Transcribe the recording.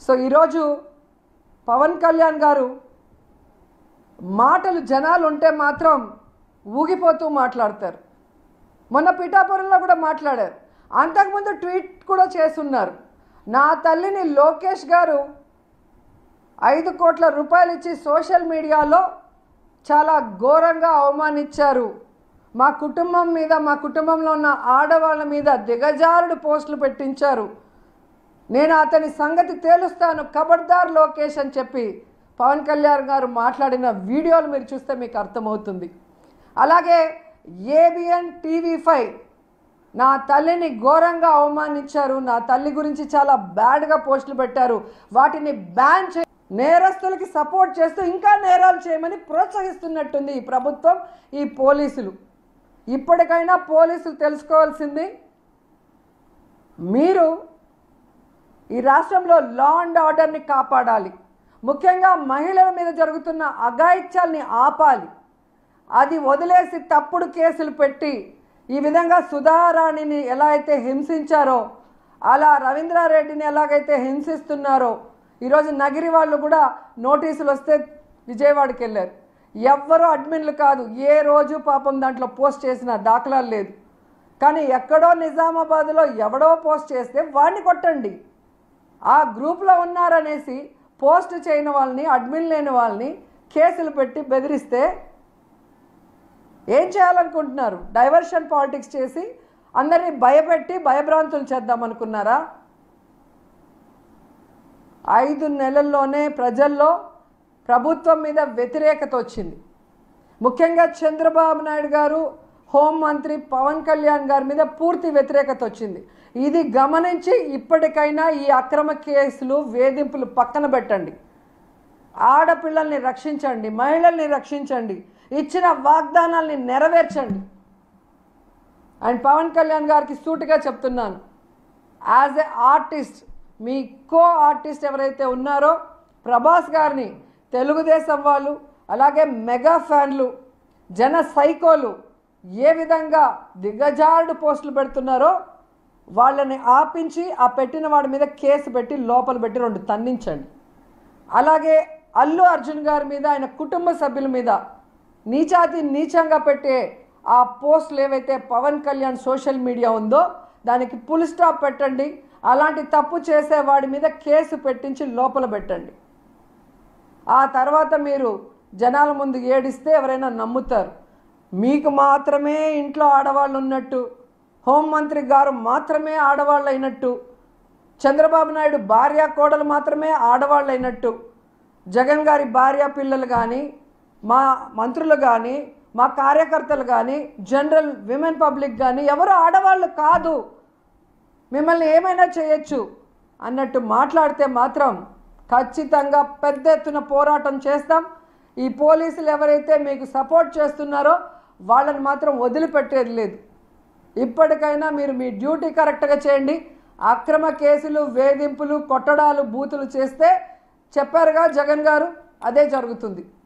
so ఈరోజు పవన్ కళ్యాణ్ గారు మాటలు జనాలు ఉంటే మాత్రం ఊగిపోతూ మాట్లాడతారు మొన్న పిఠాపురంలో కూడా మాట్లాడారు అంతకుముందు ట్వీట్ కూడా చేస్తున్నారు నా తల్లిని లోకేష్ గారు ఐదు కోట్ల రూపాయలు ఇచ్చి సోషల్ మీడియాలో చాలా ఘోరంగా అవమానించారు మా కుటుంబం మీద మా కుటుంబంలో ఉన్న ఆడవాళ్ళ మీద దిగజారుడు పోస్టులు పెట్టించారు నేను అతని సంగతి తేలుస్తాను కబడ్దార్ లోకేష్ అని చెప్పి పవన్ కళ్యాణ్ గారు మాట్లాడిన వీడియోలు మీరు చూస్తే మీకు అర్థమవుతుంది అలాగే ఏబిఎన్ టీవీ ఫైవ్ నా తల్లిని ఘోరంగా అవమానించారు నా తల్లి గురించి చాలా బ్యాడ్గా పోస్టులు పెట్టారు వాటిని బ్యాన్ చే నేరస్తులకి సపోర్ట్ చేస్తూ ఇంకా నేరాలు చేయమని ప్రోత్సహిస్తున్నట్టుంది ఈ ప్రభుత్వం ఈ పోలీసులు ఇప్పటికైనా పోలీసులు తెలుసుకోవాల్సింది మీరు ఈ రాష్ట్రంలో లా అండ్ ఆర్డర్ని కాపాడాలి ముఖ్యంగా మహిళల మీద జరుగుతున్న అఘాయిత్యాల్ని ఆపాలి అది వదిలేసి తప్పుడు కేసులు పెట్టి ఈ విధంగా సుధారాణిని ఎలా అయితే హింసించారో అలా రవీంద్రారెడ్డిని ఎలాగైతే హింసిస్తున్నారో ఈరోజు నగిరి వాళ్ళు కూడా నోటీసులు వస్తే విజయవాడకి వెళ్ళారు ఎవ్వరూ అడ్మిన్లు కాదు ఏ రోజు పాపం దాంట్లో పోస్ట్ చేసిన దాఖలాలు లేదు కానీ ఎక్కడో నిజామాబాద్లో ఎవడో పోస్ట్ చేస్తే వాడిని కొట్టండి ఆ గ్రూప్లో ఉన్నారనేసి పోస్ట్ చేయని వాళ్ళని అడ్మిన్ లేని వాళ్ళని కేసులు పెట్టి బెదిరిస్తే ఏం చేయాలనుకుంటున్నారు డైవర్షన్ పాలిటిక్స్ చేసి అందరినీ భయపెట్టి భయభ్రాంతులు చేద్దాం అనుకున్నారా ఐదు నెలల్లోనే ప్రజల్లో ప్రభుత్వం మీద వ్యతిరేకత వచ్చింది ముఖ్యంగా చంద్రబాబు నాయుడు గారు హోంమంత్రి పవన్ కళ్యాణ్ గారి మీద పూర్తి వ్యతిరేకత వచ్చింది ఇది గమనించి ఇప్పటికైనా ఈ అక్రమ కేసులు వేధింపులు పక్కన పెట్టండి ఆడపిల్లల్ని రక్షించండి మహిళల్ని రక్షించండి ఇచ్చిన వాగ్దానాల్ని నెరవేర్చండి అండ్ పవన్ కళ్యాణ్ గారికి సూటిగా చెప్తున్నాను యాజ్ ఎ ఆర్టిస్ట్ మీ కో ఆర్టిస్ట్ ఎవరైతే ఉన్నారో ప్రభాస్ గారిని తెలుగుదేశం వాళ్ళు అలాగే మెగా ఫ్యాన్లు జన సైకోలు ఏ విధంగా దిగజారుడు పోస్టులు పెడుతున్నారో వాళ్ళని ఆపించి ఆ పెట్టిన వాడి మీద కేసు పెట్టి లోపల పెట్టి రెండు తన్నించండి అలాగే అల్లు అర్జున్ గారి మీద ఆయన కుటుంబ సభ్యుల మీద నీచాతి నీచంగా పెట్టే ఆ పోస్టులు ఏవైతే పవన్ కళ్యాణ్ సోషల్ మీడియా ఉందో దానికి పుల్ స్టాప్ పెట్టండి అలాంటి తప్పు చేసే వాడి మీద కేసు పెట్టించి లోపల పెట్టండి ఆ తర్వాత మీరు జనాల ముందు ఏడిస్తే ఎవరైనా నమ్ముతారు మీకు మాత్రమే ఇంట్లో ఆడవాళ్ళు ఉన్నట్టు హోంమంత్రి గారు మాత్రమే ఆడవాళ్ళు అయినట్టు చంద్రబాబు నాయుడు భార్య కోడలు మాత్రమే ఆడవాళ్ళు అయినట్టు జగన్ గారి భార్య పిల్లలు కానీ మా మంత్రులు కానీ మా కార్యకర్తలు కానీ జనరల్ విమెన్ పబ్లిక్ కానీ ఎవరు ఆడవాళ్ళు కాదు మిమ్మల్ని ఏమైనా చేయొచ్చు అన్నట్టు మాట్లాడితే మాత్రం ఖచ్చితంగా పెద్ద ఎత్తున పోరాటం చేస్తాం ఈ పోలీసులు ఎవరైతే మీకు సపోర్ట్ చేస్తున్నారో వాళ్ళని మాత్రం వదిలిపెట్టేది లేదు ఇప్పటికైనా మీరు మీ డ్యూటీ కరెక్ట్గా చేయండి అక్రమ కేసులు వేధింపులు కొట్టడాలు బూతులు చేస్తే చెప్పారుగా జగన్ గారు అదే జరుగుతుంది